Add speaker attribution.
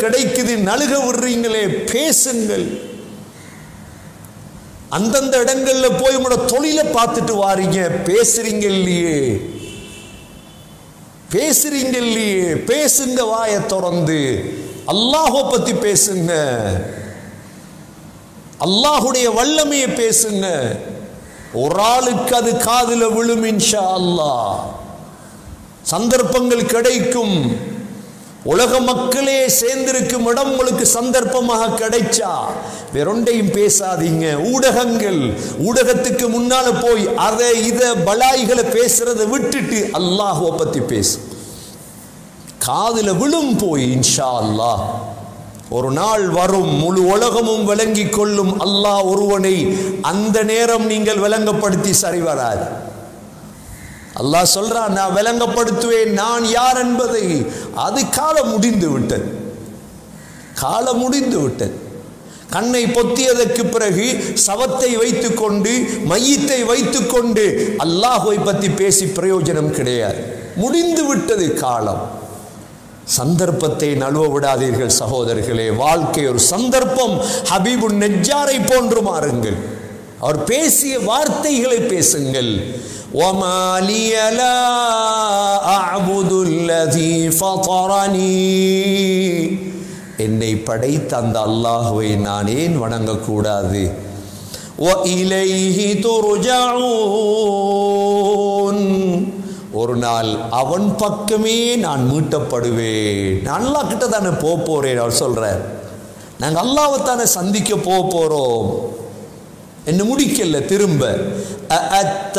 Speaker 1: கிடைக்குது நழுக விடுறீங்களே பேசுங்கள் அந்தந்த இடங்கள்ல போய் உங்களோட தொழிலை பார்த்துட்டு வாரீங்க பேசுறீங்க இல்லையே பேசுறீங்க இல்லையே பேசுங்க வாயை திறந்து அல்லாஹோ பத்தி பேசுங்க அல்லாஹுடைய வல்லமையை பேசுங்க ஒரு ஆளுக்கு அது காதுல விழும் இன்ஷா அல்லாஹ் சந்தர்ப்பங்கள் கிடைக்கும் உலக மக்களே சேர்ந்திருக்கும் இடம் உங்களுக்கு சந்தர்ப்பமாக கிடைச்சா வேறொண்டையும் பேசாதீங்க ஊடகங்கள் ஊடகத்துக்கு முன்னால போய் அதை இத பலாய்களை பேசுறதை விட்டுட்டு அல்லாஹுவை பத்தி பேசு காதுல விழும் போய் இன்ஷா அல்லாஹ் ஒரு நாள் வரும் முழு உலகமும் விளங்கிக் கொள்ளும் அல்லாஹ் ஒருவனை அந்த நேரம் நீங்கள் விளங்கப்படுத்தி சரி வராது அல்லாஹ் சொல்றான் நான் விளங்கப்படுத்துவேன் நான் யார் என்பதை அது காலம் முடிந்து விட்டது காலம் முடிந்து விட்டது கண்ணை பொத்தியதற்கு பிறகு சவத்தை வைத்துக்கொண்டு மையத்தை வைத்துக்கொண்டு அல்லாஹுவை பற்றி பேசி பிரயோஜனம் கிடையாது முடிந்து விட்டது காலம் சந்தர்ப்பத்தை நழுவ விடாதீர்கள் சகோதரர்களே வாழ்க்கை ஒரு சந்தர்ப்பம் ஹபீபு நெஜாரை போன்று மாறுங்கள் அவர் பேசிய வார்த்தைகளை பேசுங்கள் وما لي لا أعبد الذي فطرني என்னை படைத்த அந்த அல்லாஹுவை நான் ஏன் வணங்கக்கூடாது وإليه ترجعون ஒரு நாள் அவன் பக்கமே நான் மீட்டப்படுவேன் நான் அல்லாஹ் கிட்ட தானே போக போறேன் அவர் சொல்றார் நாங்கள் அல்லாவை தானே சந்திக்க போக போறோம் என்ன முடிக்கல திரும்ப அஅத்த